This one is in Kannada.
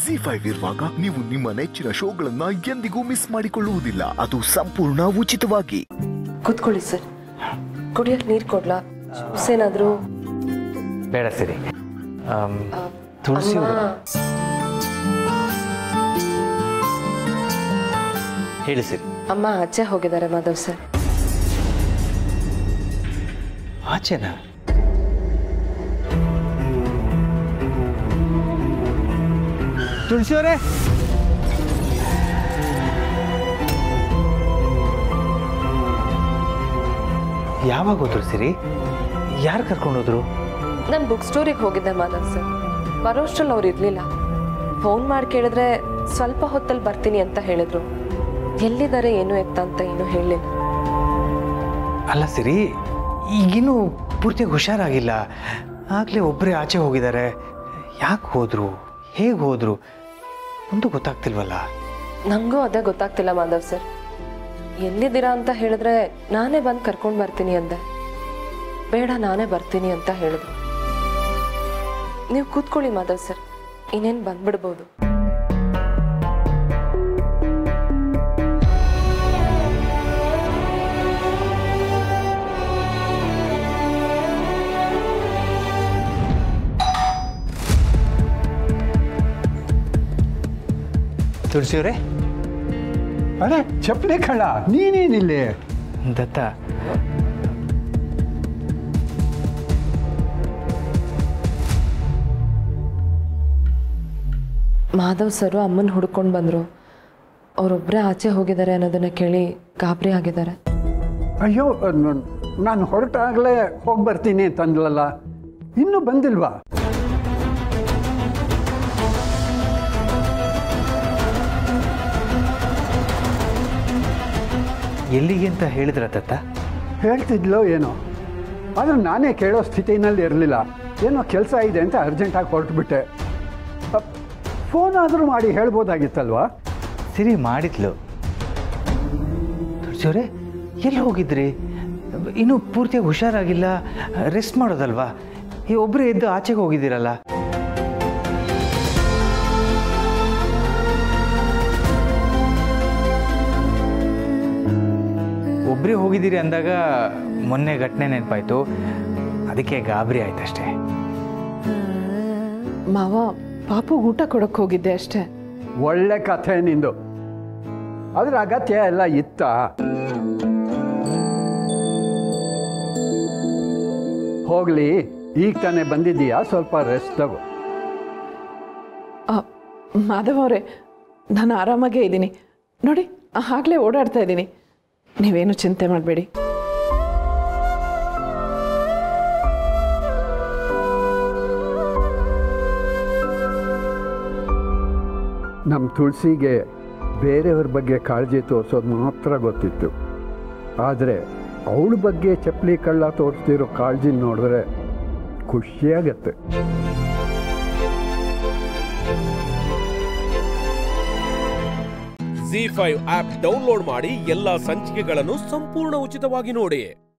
ಜಿ ಫೈವ್ ಇರುವಾಗ ನೀವು ನಿಮ್ಮ ನೆಚ್ಚಿನ ಶೋಗಳನ್ನ ಎಂದಿಗೂ ಮಿಸ್ ಮಾಡಿಕೊಳ್ಳುವುದಿಲ್ಲ ಅದು ಸಂಪೂರ್ಣ ಉಚಿತವಾಗಿ ಕೂತ್ಕೊಳ್ಳಿ ಸರ್ ಕುಡಿಯಕ್ಕೆ ನೀರು ಕೊಡ್ಲಾ ಜ್ಯೂಸ್ ಏನಾದರೂ ಬೇಡ ಸರಿ ಆಮ್, ತುಳಸಿ ಅವರು ಹೇಳಿ ಸರಿ ಅಮ್ಮ ಆಚೆ ಹೋಗಿದ್ದಾರೆ ಮಾಧವ್ ಸರ್ ಆಚೆನಾ ತುಳಸಿ ಅವರೇ ಯಾವಾಗ ಹೋದ್ರು ಸಿರಿ ಯಾರು ಕರ್ಕೊಂಡೋದ್ರು ನಾನು ಬುಕ್ ಸ್ಟೋರಿಗೆ ಹೋಗಿದ್ದೆ ಮಾಧವ್ ಸರ್ ಬರೋಷ್ಟ್ರಲ್ಲಿ ಅವ್ರು ಇರಲಿಲ್ಲ ಫೋನ್ ಮಾಡಿ ಕೇಳಿದ್ರೆ ಸ್ವಲ್ಪ ಹೊತ್ತಲ್ಲಿ ಬರ್ತೀನಿ ಅಂತ ಹೇಳಿದ್ರು ಎಲ್ಲಿದ್ದಾರೆ ಏನು ಎತ್ತ ಅಂತ ಏನೂ ಹೇಳಲಿಲ್ಲ ಅಲ್ಲ ಸಿರಿ ಈಗಿನ್ನೂ ಪೂರ್ತಿಯಾಗಿ ಹುಷಾರಾಗಿಲ್ಲ ಆಗಲೇ ಒಬ್ಬರೇ ಆಚೆ ಹೋಗಿದ್ದಾರೆ ಯಾಕೆ ಹೋದ್ರು ಹೇಗೆ ಹೋದ್ರು ಒಂದು ಗೊತ್ತಾಗ್ತಿಲ್ವಲ್ಲ ನನಗೂ ಅದೇ ಗೊತ್ತಾಗ್ತಿಲ್ಲ ಮಾಧವ್ ಸರ್ ಎಲ್ಲಿದ್ದೀರಾ ಅಂತ ಹೇಳಿದ್ರೆ ನಾನೇ ಬಂದು ಕರ್ಕೊಂಡು ಬರ್ತೀನಿ ಅಂದೆ ಬೇಡ ನಾನೇ ಬರ್ತೀನಿ ಅಂತ ಹೇಳಿದ್ರು ನೀವು ಕೂತ್ಕೊಳ್ಳಿ ಮಾಧವ್ ಸರ್ ಇನ್ನೇನು ಬಂದ್ಬಿಡ್ಬೋದು ತುಳಸಿ ಅವರೇ ಅರೆ ಚಪ್ಪಲಿ ಕಳ್ಳ ನೀನೇನಿಲ್ಲಿ ದತ್ತ ಮಾಧವ್ ಸರು ಅಮ್ಮನ ಹುಡ್ಕೊಂಡು ಬಂದರು ಅವರೊಬ್ಬರೇ ಆಚೆ ಹೋಗಿದ್ದಾರೆ ಅನ್ನೋದನ್ನ ಕೇಳಿ ಗಾಬರಿ ಆಗಿದ್ದಾರೆ ಅಯ್ಯೋ ನ- ನಾನು ಹೊರಟಾಗಲೇ ಹೋಗಿ ಬರ್ತೀನಿ ಅಂತಂದ್ಲಲ್ಲ ಇನ್ನೂ ಬಂದಿಲ್ವಾ ಎಲ್ಲಿಗೆ ಅಂತ ಹೇಳಿದ್ರ ದತ್ತ ಹೇಳ್ತಿದ್ಲೋ ಏನೋ ಆದ್ರೆ ನಾನೇ ಕೇಳೋ ಸ್ಥಿತಿನಲ್ಲಿ ಇರಲಿಲ್ಲ ಏನೋ ಕೆಲಸ ಇದೆ ಅಂತ ಅರ್ಜೆಂಟಾಗಿ ಹೊರಟುಬಿಟ್ಟೆ ಫೋನ್ ಆದರೂ ಮಾಡಿ ಹೇಳ್ಬೋದಾಗಿತ್ತಲ್ವಾ ಸಿರಿ ಮಾಡಿದ್ಲು ತುಳಸಿ ಅವರೇ ಎಲ್ಲಿ ಹೋಗಿದ್ರಿ ಇನ್ನೂ ಪೂರ್ತಿಯಾಗಿ ಹುಷಾರಾಗಿಲ್ಲ ರೆಸ್ಟ್ ಮಾಡೋದಲ್ವಾ ಈ ಒಬ್ಬರೇ ಎದ್ದು ಆಚೆಗೆ ಹೋಗಿದ್ದೀರಲ್ಲ ಒಬ್ಬರೇ ಹೋಗಿದ್ದೀರಿ ಅಂದಾಗ ಮೊನ್ನೆ ಘಟನೆ ನೆನಪಾಯ್ತು ಅದಕ್ಕೆ ಗಾಬರಿ ಆಯ್ತಷ್ಟೇ ಮಾವ ಪಾಪು ಊಟ ಕೊಡಕ್ಕೆ ಹೋಗಿದ್ದೆ ಅಷ್ಟೇ ಒಳ್ಳೆ ಕಥೆ ನಿಂದು ಅದ್ರ ಅಗತ್ಯ ಎಲ್ಲ ಇತ್ತ ಹೋಗ್ಲಿ ಈಗ ತಾನೇ ಬಂದಿದ್ದೀಯಾ ಸ್ವಲ್ಪ ರೆಸ್ಟ್ ತಗೋ ಆ, ಮಾಧವ್ ಅವರೇ ನಾನು ಆರಾಮಾಗೇ ಇದ್ದೀನಿ ನೋಡಿ ಆಗಲೇ ಓಡಾಡ್ತಾ ಇದ್ದೀನಿ ನೀವೇನು ಚಿಂತೆ ಮಾಡಬೇಡಿ ನಮ್ಮ ತುಳಸಿಗೆ ಬೇರೆಯವ್ರ ಬಗ್ಗೆ ಕಾಳಜಿ ತೋರಿಸೋದು ಮಾತ್ರ ಗೊತ್ತಿತ್ತು ಆದರೆ ಅವಳ ಬಗ್ಗೆ ಚಪ್ಪಲಿ ಕಳ್ಳ ತೋರಿಸ್ತಿರೋ ಕಾಳಜಿ ನೋಡಿದ್ರೆ ಖುಷಿಯಾಗತ್ತೆ ಜಿ ಫೈವ್ ಆಪ್ ಡೌನ್ಲೋಡ್ ಮಾಡಿ ಎಲ್ಲಾ ಸಂಚಿಕೆಗಳನ್ನು ಸಂಪೂರ್ಣ ಉಚಿತವಾಗಿ ನೋಡಿ